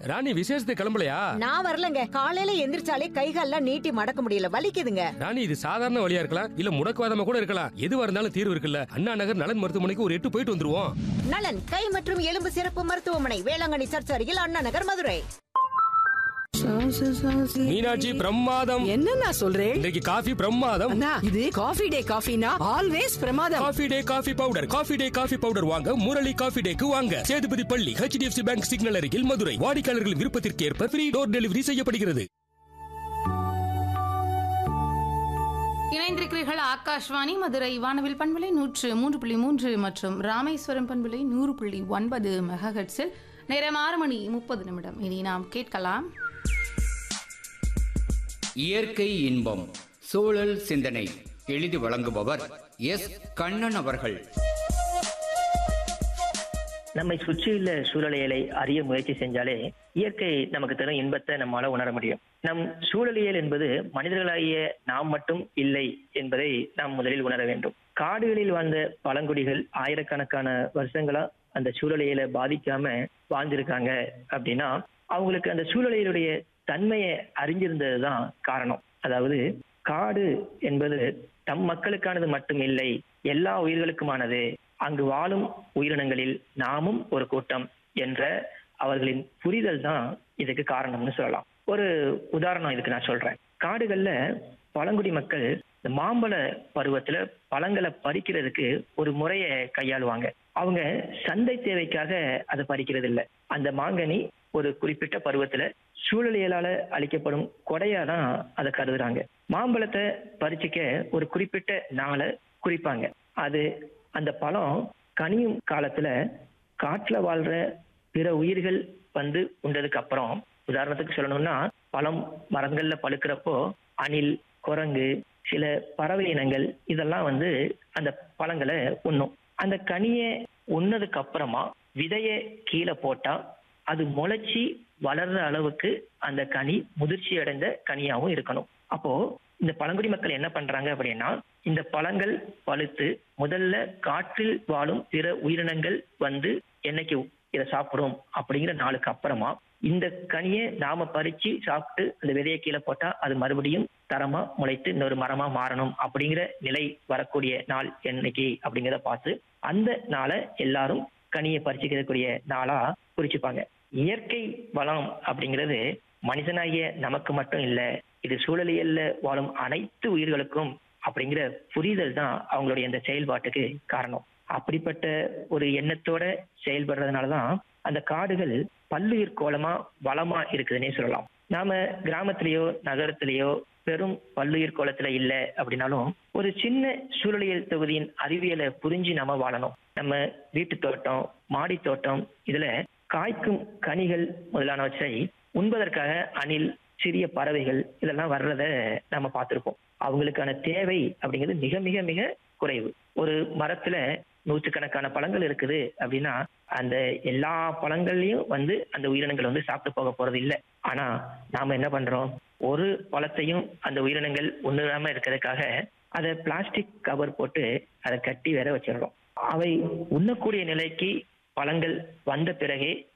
ராணி விசேஷத்துக்கு கிளம்பலையா நான் வரலங்க காலையில எந்திரிச்சாலே கைகால்லாம் நீட்டி மடக்க முடியல வலிக்குதுங்க ராணி இது சாதாரண வழியா இருக்கலாம் இல்ல முடக்குவாதமா கூட இருக்கலாம் எதுவா இருந்தாலும் தீர்வு இருக்குல்ல அண்ணா நகர் நலன் மருத்துவமனைக்கு ஒரு எட்டு போயிட்டு வந்துருவோம் நலன் கை மற்றும் எலும்பு சிறப்பு மருத்துவமனை வேளாங்கண்ணி சர்ச் அருகில் அண்ணா நகர் மதுரை மீனாட்சி பிரமாதம் என்னண்ணா சொல்றேன் இன்றைக்கு காஃபி பிரமாதம் அண்ணா இது காஃபி டே காஃபினா ஆல்வேஸ் பிரமாதம் coffee day coffee powder coffee day coffee powder வாங்க முரளி காஃபி டேக்கு வாங்க சேதுபதி பள்ளி ஹெச்டிஎஃப்சி பேங்க் சிக்னல் அருகில் மதுரை வாடிக்கையாளர்கள் விருப்பத்திற்கு ஏற்ப ஃப்ரீ டோர் டெலிவரி செய்யப்படுகிறது இணைந்திருக்கிறீர்கள் ஆகாஷ்வாணி மதுரை வானவில் பண்பலை நூற்று மூன்று புள்ளி மூன்று மற்றும் ராமேஸ்வரம் பண்பலை நூறு புள்ளி ஒன்பது மெகாஹெட்ஸில் நேரம் ஆறு மணி முப்பது நிமிடம் இனி நாம் கேட்கலாம் இயற்கை இன்பம் சூழல் சிந்தனை எழுதி வழங்குபவர் எஸ் கண்ணன் அவர்கள் நம்மை சுற்றியுள்ள சூழலியலை அறிய முயற்சி செஞ்சாலே இயற்கை நமக்கு தரும் இன்பத்தை நம்மால உணர முடியும் நம் சூழலியல் என்பது மனிதர்களாகிய நாம் மட்டும் இல்லை என்பதை நாம் முதலில் உணர வேண்டும் காடுகளில் வாழ்ந்த பழங்குடிகள் ஆயிரக்கணக்கான வருஷங்களா அந்த சூழலியலை பாதிக்காம வாழ்ந்திருக்காங்க அப்படின்னா அவங்களுக்கு அந்த சூழலியலுடைய தன்மையை அறிஞ்சிருந்ததுதான் காரணம் அதாவது காடு என்பது தம் மக்களுக்கானது மட்டும் இல்லை எல்லா உயிர்களுக்குமானது அங்கு வாழும் உயிரினங்களில் நாமும் ஒரு கூட்டம் என்ற அவர்களின் புரிதல் தான் இதுக்கு காரணம்னு சொல்லலாம் ஒரு உதாரணம் இதுக்கு நான் சொல்றேன் காடுகள்ல பழங்குடி மக்கள் இந்த மாம்பழ பருவத்துல பழங்களை பறிக்கிறதுக்கு ஒரு முறையை கையாளுவாங்க அவங்க சந்தை தேவைக்காக அதை பறிக்கிறது இல்ல அந்த மாங்கனி ஒரு குறிப்பிட்ட பருவத்துல சூழலியலால அளிக்கப்படும் கொடையா தான் அதை கருதுறாங்க மாம்பழத்தை பறிச்சுக்க ஒரு குறிப்பிட்ட நாளை குறிப்பாங்க அது அந்த பழம் கனியும் காலத்துல காட்டுல வாழ்ற பிற உயிர்கள் வந்து உண்டதுக்கு அப்புறம் உதாரணத்துக்கு சொல்லணும்னா பழம் மரங்கள்ல பழுக்கிறப்போ அணில் குரங்கு சில பறவை இனங்கள் இதெல்லாம் வந்து அந்த பழங்களை உண்ணும் அந்த கனியை உண்ணதுக்கு அப்புறமா விதைய கீழே போட்டா அது முளைச்சி வளர்ற அளவுக்கு அந்த கனி முதிர்ச்சி அடைந்த கனியாவும் இருக்கணும் அப்போ இந்த பழங்குடி மக்கள் என்ன பண்றாங்க அப்படின்னா இந்த பழங்கள் பழுத்து முதல்ல காற்றில் வாழும் பிற உயிரினங்கள் வந்து என்னைக்கு இதை சாப்பிடும் அப்படிங்கிற நாளுக்கு அப்புறமா இந்த கனியை நாம பறிச்சு சாப்பிட்டு அந்த விதையை கீழே போட்டா அது மறுபடியும் தரமா முளைத்து இன்னொரு மரமா மாறணும் அப்படிங்கிற நிலை வரக்கூடிய நாள் என்னைக்கு அப்படிங்கிறத பார்த்து அந்த நாளை எல்லாரும் கனியை பறிச்சுக்கிறக்கூடிய நாளா குறிச்சுப்பாங்க இயற்கை வளம் அப்படிங்கிறது மனிதனாகிய நமக்கு மட்டும் இல்ல இது சூழலியல்ல வாழும் அனைத்து உயிர்களுக்கும் அப்படிங்கிற புரிதல் தான் அவங்களுடைய இந்த செயல்பாட்டுக்கு காரணம் அப்படிப்பட்ட ஒரு எண்ணத்தோட செயல்படுறதுனாலதான் அந்த காடுகள் பல்லுயிர் கோலமா வளமா இருக்குதுன்னே சொல்லலாம் நாம கிராமத்திலேயோ நகரத்திலேயோ பெரும் பல்லுயிர் கோலத்துல இல்ல அப்படின்னாலும் ஒரு சின்ன சூழலியல் தொகுதியின் அறிவியலை புரிஞ்சு நாம வாழணும் நம்ம வீட்டு தோட்டம் மாடி தோட்டம் இதுல காய்க்கும் கனிகள் முதலானவற்றை உண்பதற்காக அணில் சிறிய பறவைகள் இதெல்லாம் வர்றத நம்ம பார்த்திருப்போம் அவங்களுக்கான தேவை அப்படிங்கிறது மிக மிக மிக குறைவு ஒரு மரத்துல நூற்றுக்கணக்கான பழங்கள் இருக்குது அப்படின்னா அந்த எல்லா பழங்கள்லயும் வந்து அந்த உயிரினங்கள் வந்து சாப்பிட்டு போக போறது இல்லை ஆனா நாம என்ன பண்றோம் ஒரு பழத்தையும் அந்த உயிரினங்கள் உண்ணுறாம இருக்கிறதுக்காக அதை பிளாஸ்டிக் கவர் போட்டு அதை கட்டி வேற வச்சிடுறோம் அவை உண்ணக்கூடிய நிலைக்கு பழங்கள் வந்த பிறகே